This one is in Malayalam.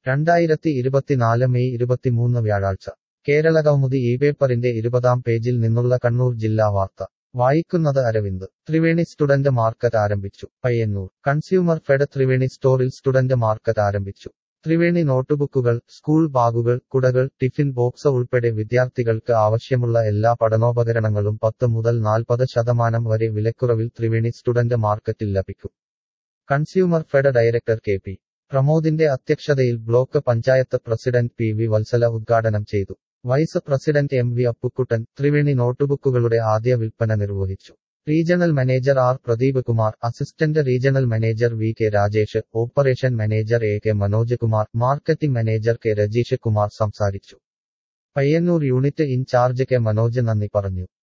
രണ്ടായിരത്തി ഇരുപത്തിനാല് മെയ് ഇരുപത്തിമൂന്ന് വ്യാഴാഴ്ച കേരളകൗമുദി ഈ പേപ്പറിന്റെ ഇരുപതാം പേജിൽ നിന്നുള്ള കണ്ണൂർ ജില്ലാ വാർത്ത വായിക്കുന്നത് അരവിന്ദ് ത്രിവേണി സ്റ്റുഡന്റ് മാർക്കറ്റ് ആരംഭിച്ചു പയ്യന്നൂർ കൺസ്യൂമർ ഫെഡ് ത്രിവേണി സ്റ്റോറിൽ സ്റ്റുഡന്റ് മാർക്കറ്റ് ആരംഭിച്ചു ത്രിവേണി നോട്ടുബുക്കുകൾ സ്കൂൾ ബാഗുകൾ കുടകൾ ടിഫിൻ ബോക്സ് ഉൾപ്പെടെ വിദ്യാർത്ഥികൾക്ക് ആവശ്യമുള്ള എല്ലാ പഠനോപകരണങ്ങളും പത്ത് മുതൽ നാൽപ്പത് ശതമാനം വരെ വിലക്കുറവിൽ ത്രിവേണി സ്റ്റുഡന്റ് മാർക്കറ്റിൽ ലഭിക്കും consumer fed director K P പ്രമോദിന്റെ അധ്യക്ഷതയിൽ block panchayat president P V Vatsala ഉദ്ഘാടനം ചെയ്തു vice president M V Appukuttan Triveni നോട്ടുബുക്കുകളുടെ ആദ്യ വിൽപ്പന നിർവഹിച്ചു regional manager R Pradeep Kumar assistant regional manager V K Rajesh operation manager A K Manoj Kumar marketing manager K Rajeesh Kumar സംസാരിച്ചു Payyanur unit in charge K Manoj നന്ദി പറഞ്ഞു